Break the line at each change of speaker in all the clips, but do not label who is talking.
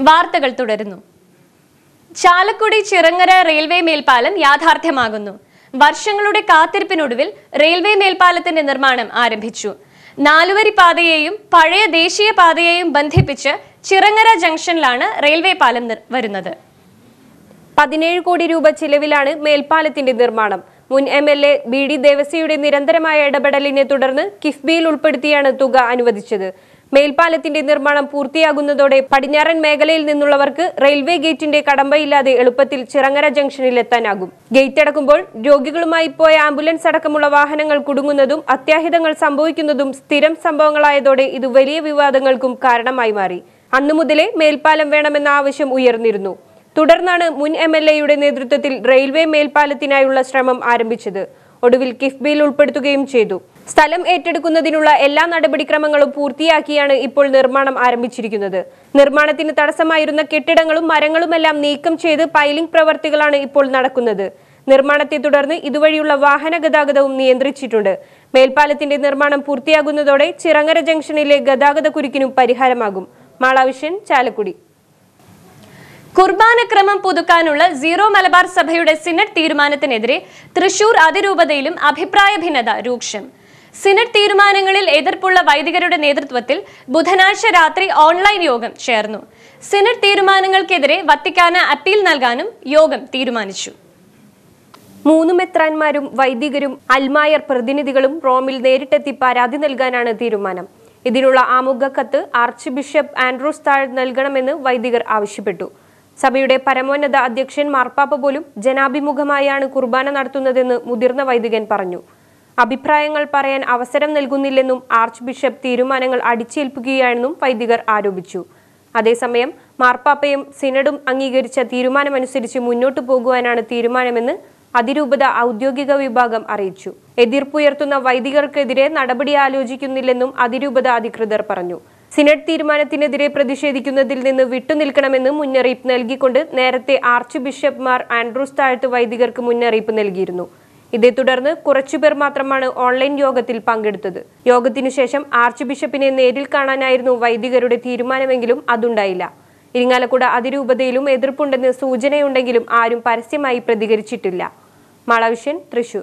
വാർത്തകൾ തുടരുന്നു ചാലക്കുടി ചിറങ്ങര റെയിൽവേ മേൽപ്പാലം യാഥാർത്ഥ്യമാകുന്നു വർഷങ്ങളുടെ കാത്തിരിപ്പിനൊടുവിൽ റെയിൽവേ മേൽപ്പാലത്തിന്റെ നിർമ്മാണം ആരംഭിച്ചു നാലുവരി പാതയെയും പഴയ ദേശീയ പാതയെയും ബന്ധിപ്പിച്ച് ചിറങ്ങര ജംഗ്ഷനിലാണ് റെയിൽവേ പാലം നിർ- വരുന്നത്
പതിനേഴ് കോടി രൂപ ചിലവിലാണ് മേൽപ്പാലത്തിന്റെ നിർമ്മാണം മുൻ M L A B D ദേവസ്യയുടെ നിരന്തരമായ ഇടപെടലിനെ തുടർന്ന് കിഫ്ബിയിൽ ഉൾപ്പെടുത്തിയാണ് തുക അനുവദിച്ചത് മേൽപ്പാലത്തിന്റെ നിർമ്മാണം പൂർത്തിയാകുന്നതോടെ പടിഞ്ഞാറൻ മേഖലയിൽ നിന്നുള്ളവർക്ക് റെയിൽവേ ഗേറ്റിന്റെ കടമ്പയില്ലാതെ എളുപ്പത്തിൽ ചിറങ്ങര ജംഗ്ഷനിൽ എത്താനാകും ഗേറ്റ് അടക്കുമ്പോൾ രോഗികളുമായി പോയ ആംബുലൻസ് അടക്കമുള്ള വാഹനങ്ങൾ കുടുങ്ങുന്നതും അത്യാഹിതങ്ങൾ സംഭവിക്കുന്നതും സ്ഥിരം സംഭവങ്ങളായതോടെ ഇത് വലിയ വിവാദങ്ങൾക്കും കാരണമായി മാറി അന്നു മുതലേ മേൽപ്പാലം വേണമെന്ന ആവശ്യം ഉയർന്നിരുന്നു തുടർന്നാണ് മുൻ എം എൽ എയുടെ നേതൃത്വത്തിൽ റെയിൽവേ മേൽപ്പാലത്തിനായുള്ള ശ്രമം ആരംഭിച്ചത് ഒടുവിൽ കിഫ്ബിയിൽ ഉൾപ്പെടുത്തുകയും ചെയ്തു സ്ഥലം ഏറ്റെടുക്കുന്നതിനുള്ള എല്ലാ നടപടിക്രമങ്ങളും പൂർത്തിയാക്കിയാണ് ഇപ്പോൾ നിർമ്മാണം ആരംഭിച്ചിരിക്കുന്നത് നിർമ്മാണത്തിന് തടസ്സമായിരുന്ന കെട്ടിടങ്ങളും മരങ്ങളുമെല്ലാം നീക്കം ചെയ്ത് പൈലിംഗ് പ്രവർത്തികളാണ് ഇപ്പോൾ നടക്കുന്നത് നിർമ്മാണത്തെ തുടർന്ന് ഇതുവഴിയുള്ള വാഹന ഗതാഗതവും നിയന്ത്രിച്ചിട്ടുണ്ട് മേൽപ്പാലത്തിന്റെ നിർമ്മാണം പൂർത്തിയാകുന്നതോടെ ചിറങ്ങര ജംഗ്ഷനിലെ ഗതാഗത കുരുക്കിനും പരിഹാരമാകും മാളാവിഷൻ ചാലക്കുടി
കുർബാനക്രമം പുതുക്കാനുള്ള സീറോ മലബാർ സഭയുടെ സിനഡ് തീരുമാനത്തിനെതിരെ തൃശൂർ അതിരൂപതയിലും അഭിപ്രായ ഭിന്നത രൂക്ഷം സിനഡ് തീരുമാനങ്ങളിൽ എതിർപ്പുള്ള വൈദികരുടെ നേതൃത്വത്തിൽ ബുധനാഴ്ച രാത്രി ഓൺലൈൻ യോഗം ചേർന്നു സിനഡ് തീരുമാനങ്ങൾക്കെതിരെ വത്തിക്കാന് അപ്പീൽ നൽകാനും യോഗം തീരുമാനിച്ചു
മൂന്ന് മെത്രാന്മാരും വൈദികരും അൽമായർ പ്രതിനിധികളും റോമിൽ നേരിട്ടെത്തി പരാതി നൽകാനാണ് തീരുമാനം ഇതിനുള്ള ആമുഖ കത്ത് ആർച്ച് ബിഷപ്പ് ആൻഡ്രൂസ് താഴ് നൽകണമെന്ന് വൈദികർ ആവശ്യപ്പെട്ടു സഭയുടെ പരമോന്നത അധ്യക്ഷൻ മാർപ്പാപ്പ പോലും ജനാഭിമുഖമായാണ് കുർബാന നടത്തുന്നതെന്ന് മുതിർന്ന വൈദികൻ പറഞ്ഞു അഭിപ്രായങ്ങൾ പറയാൻ അവസരം നൽകുന്നില്ലെന്നും ആർച്ച് ബിഷപ്പ് തീരുമാനങ്ങൾ അടിച്ചേൽപ്പിക്കുകയാണെന്നും വൈദികർ ആരോപിച്ചു അതേസമയം മാർപ്പാപ്പയും സിനഡും അംഗീകരിച്ച തീരുമാനമനുസരിച്ച് മുന്നോട്ടു പോകുവാനാണ് തീരുമാനമെന്ന് അതിരൂപത ഔദ്യോഗിക വിഭാഗം അറിയിച്ചു എതിർപ്പുയർത്തുന്ന വൈദികർക്കെതിരെ നടപടി ആലോചിക്കുന്നില്ലെന്നും അതിരൂപത അധികൃതർ പറഞ്ഞു സിനഡ് തീരുമാനത്തിനെതിരെ പ്രതിഷേധിക്കുന്നതിൽ നിന്ന് വിട്ടുനിൽക്കണമെന്ന് മുന്നറിയിപ്പ് നൽകിക്കൊണ്ട് നേരത്തെ ആർച്ച് ബിഷപ്പ്മാർ ആൻഡ്രൂസ് താഴത്ത് വൈദികർക്ക് മുന്നറിയിപ്പ് നൽകിയിരുന്നു ഇതേ തുടർന്ന് കുറച്ചുപേർ മാത്രമാണ് ഓൺലൈൻ യോഗത്തിൽ പങ്കെടുത്തത് യോഗത്തിനു ശേഷം ആർച്ച് ബിഷപ്പിനെ നേരിൽ കാണാനായിരുന്നു വൈദികരുടെ തീരുമാനമെങ്കിലും അതുണ്ടായില്ല ഇരിങ്ങാലക്കുട അതിരൂപതയിലും എതിർപ്പുണ്ടെന്ന് സൂചനയുണ്ടെങ്കിലും ആരും പരസ്യമായി പ്രതികരിച്ചിട്ടില്ല മാളവിഷ്യൻ തൃശൂർ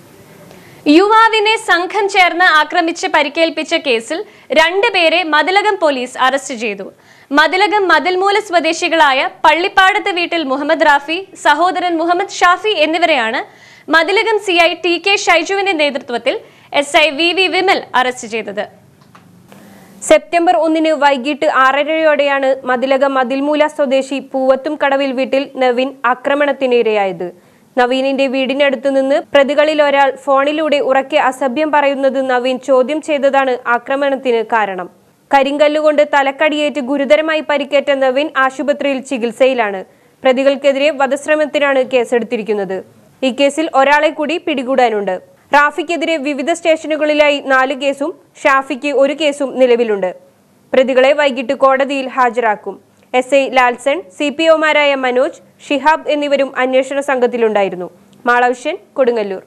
യുവാവിനെ സംഘം ചേർന്ന് ആക്രമിച്ച് പരിക്കേൽപ്പിച്ച കേസിൽ രണ്ടുപേരെ മതിലകം പോലീസ് അറസ്റ്റ് ചെയ്തു മതിലകം മതിൽമൂല സ്വദേശികളായ പള്ളിപ്പാടത്ത് വീട്ടിൽ മുഹമ്മദ് റാഫി സഹോദരൻ മുഹമ്മദ് ഷാഫി എന്നിവരെയാണ് Mathilakam C I T K ഷൈജുവിന്റെ നേതൃത്വത്തിൽ S I V V Vimal arrest ചെയ്തത്
സെപ്റ്റംബർ ഒന്നിന് വൈകിട്ട് ആറരയോടെയാണ് മതിലകം മതിൽമൂല സ്വദേശി പൂവത്തും കടവിൽ വീട്ടിൽ നവീൻ ആക്രമണത്തിനിരയായത് നവീനിന്റെ വീടിനടുത്ത് നിന്ന് പ്രതികളിൽ ഒരാൾ ഫോണിലൂടെ ഉറക്കെ അസഭ്യം പറയുന്നത് നവീൻ ചോദ്യം ചെയ്തതാണ് ആക്രമണത്തിന് കാരണം കരിങ്കല്ലുകൊണ്ട് തലക്കടിയേറ്റ് ഗുരുതരമായി പരിക്കേറ്റ നവീൻ ആശുപത്രിയിൽ ചികിത്സയിലാണ് പ്രതികൾക്കെതിരെ വധശ്രമത്തിനാണ് കേസെടുത്തിരിക്കുന്നത് ഈ കേസിൽ ഒരാളെ കൂടി പിടികൂടാനുണ്ട് റാഫിക്കെതിരെ വിവിധ സ്റ്റേഷനുകളിലായി നാല് കേസും ഷാഫിക്ക് ഒരു കേസും നിലവിലുണ്ട് പ്രതികളെ വൈകിട്ട് കോടതിയിൽ ഹാജരാക്കും S I Lalson C P ഒമാരായ മനോജ് ഷിഹാബ് എന്നിവരും അന്വേഷണ സംഘത്തിലുണ്ടായിരുന്നു മാളവിഷ്യൻ കൊടുങ്ങല്ലൂർ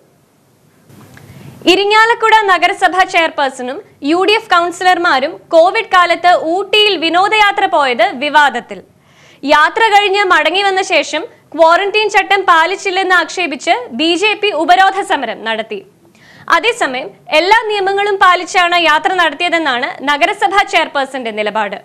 ഇരിങ്ങാലക്കുട നഗരസഭാ ചെയർപേഴ്സണും യു ഡി എഫ് കൗൺസിലർമാരും കോവിഡ് കാലത്ത് ഊട്ടിയിൽ വിനോദയാത്ര പോയത് വിവാദത്തിൽ യാത്ര കഴിഞ്ഞ് മടങ്ങി വന്ന ശേഷം ക്വാറന്റീൻ ചട്ടം പാലിച്ചില്ലെന്ന് ആക്ഷേപിച്ച് ബി ജെ പി ഉപരോധ സമരം നടത്തി അതേസമയം എല്ലാ നിയമങ്ങളും പാലിച്ചാണ് യാത്ര നടത്തിയതെന്നാണ് നഗരസഭാ ചെയർപേഴ്സന്റെ നിലപാട്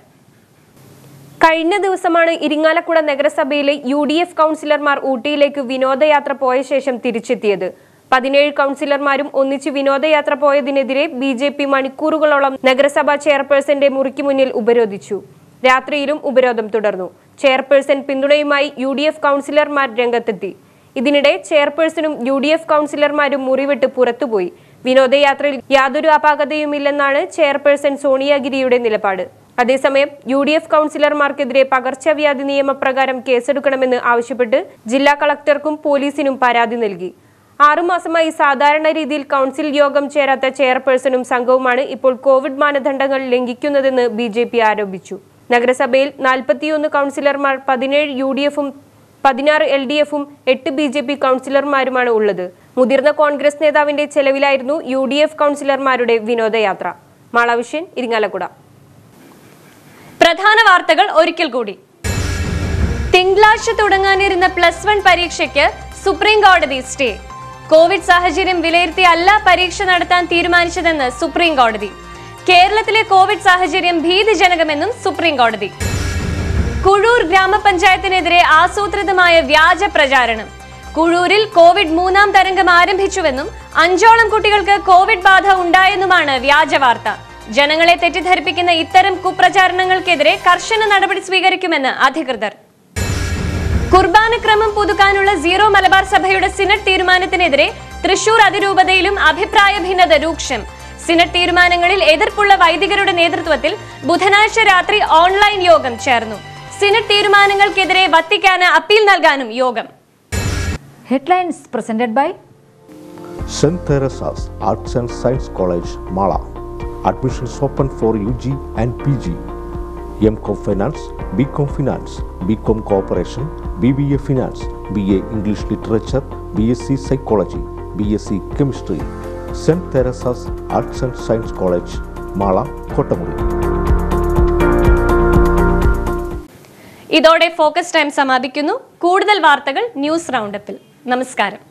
കഴിഞ്ഞ ദിവസമാണ് ഇരിങ്ങാലക്കുട നഗരസഭയിലെ യു ഡി എഫ് കൗൺസിലർമാർ ഊട്ടിയിലേക്ക് വിനോദയാത്ര പോയ ശേഷം തിരിച്ചെത്തിയത് പതിനേഴ് കൗൺസിലർമാരും ഒന്നിച്ച് വിനോദയാത്ര പോയതിനെതിരെ ബി ജെ പി മണിക്കൂറുകളോളം നഗരസഭാ ചെയർപേഴ്സന്റെ മുറിക്ക് മുന്നിൽ ഉപരോധിച്ചു രാത്രിയിലും ഉപരോധം തുടർന്നു ചെയർപേഴ്സൺ പിന്തുണയുമായി യു ഡി എഫ് കൗൺസിലർമാർ രംഗത്തെത്തി ഇതിനിടെ ചെയർപേഴ്സണും യു ഡി എഫ് കൗൺസിലർമാരും മുറിവിട്ട് പുറത്തുപോയി വിനോദയാത്രയിൽ യാതൊരു അപാകതയുമില്ലെന്നാണ് ചെയർപേഴ്സൺ സോണിയാഗിരിയുടെ നിലപാട് അതേസമയം യു ഡി എഫ് കൗൺസിലർമാർക്കെതിരെ പകർച്ചവ്യാധി നിയമപ്രകാരം കേസെടുക്കണമെന്ന് ആവശ്യപ്പെട്ട് ജില്ലാ കളക്ടർക്കും പോലീസിനും പരാതി നൽകി ആറുമാസമായി സാധാരണ രീതിയിൽ കൗൺസിൽ യോഗം ചേരാത്ത ചെയർപേഴ്സണും സംഘവുമാണ് ഇപ്പോൾ കോവിഡ് മാനദണ്ഡങ്ങൾ ലംഘിക്കുന്നതെന്ന് ബി ജെ പി ആരോപിച്ചു നഗരസഭയിൽ നാൽപ്പത്തിയൊന്ന് കൗൺസിലർമാർ പതിനേഴ് യു ഡി എഫും പതിനാറ് എൽ ഡി എഫും എട്ട് ബി ജെ പി കൗൺസിലർമാരുമാണ് ഉള്ളത് മുതിർന്ന കോൺഗ്രസ് നേതാവിന്റെ ചെലവിലായിരുന്നു യു ഡി എഫ് കൗൺസിലർമാരുടെ വിനോദയാത്ര മാളവിഷ്യൻ ഇരിങ്ങാലക്കുട
പ്രധാന വാർത്തകൾ ഒരിക്കൽ കൂടി തിങ്കളാഴ്ച തുടങ്ങാനിരുന്ന പ്ലസ് വൺ പരീക്ഷയ്ക്ക് സുപ്രീം കോടതി സ്റ്റേ കോവിഡ് സാഹചര്യം വിലയിരുത്തിയല്ല പരീക്ഷ നടത്താൻ തീരുമാനിച്ചതെന്ന് സുപ്രീം കോടതി കേരളത്തിലെ കോവിഡ് സാഹചര്യം ഭീതിജനകമെന്നും സുപ്രീം കോടതി കുഴൂർ ഗ്രാമപഞ്ചായത്തിനെതിരെ ആസൂത്രിതമായ വ്യാജ പ്രചാരണം കുഴൂരിൽ കോവിഡ് മൂന്നാം തരംഗം ആരംഭിച്ചുവെന്നും അഞ്ചോളം കുട്ടികൾക്ക് കോവിഡ് ബാധ ഉണ്ടായെന്നുമാണ് വ്യാജ വാർത്ത ജനങ്ങളെ തെറ്റിദ്ധരിപ്പിക്കുന്ന ഇത്തരം കുപ്രചാരണങ്ങൾക്കെതിരെ കർശന നടപടി സ്വീകരിക്കുമെന്ന് അധികൃതർ കുർബാനക്രമം പുതുക്കാനുള്ള സീറോ മലബാർ സഭയുടെ സിനഡ് തീരുമാനത്തിനെതിരെ തൃശൂർ അതിരൂപതയിലും അഭിപ്രായ ഭിന്നത രൂക്ഷം സിനഡ് തീരുമാനങ്ങളിൽ എതിർപ്പുള്ള വൈദികരുടെ നേതൃത്വത്തിൽ ബുധനാഴ്ച രാത്രി ഓൺലൈൻ യോഗം ചേർന്നു സിനഡ് തീരുമാനങ്ങൾക്കെതിരെ വത്തിക്കാന് അപ്പീൽ നൽകാനും യോഗം
Headlines presented by
St. Teresa's Arts and Science College, Mala. Admissions open for UG and PG. MCom Finance, BCom Finance, BCom Cooperation, BBA Finance, BA English Literature, BSc Psychology, BSc Chemistry. St. Teresa's Arts and Science College, Mala, Kotamuri.
ഇതോടെ focus time സമാപിക്കുന്നു കൂടുതൽ വാർത്തകൾ news റൗണ്ടപ്പിൽ നമസ്കാരം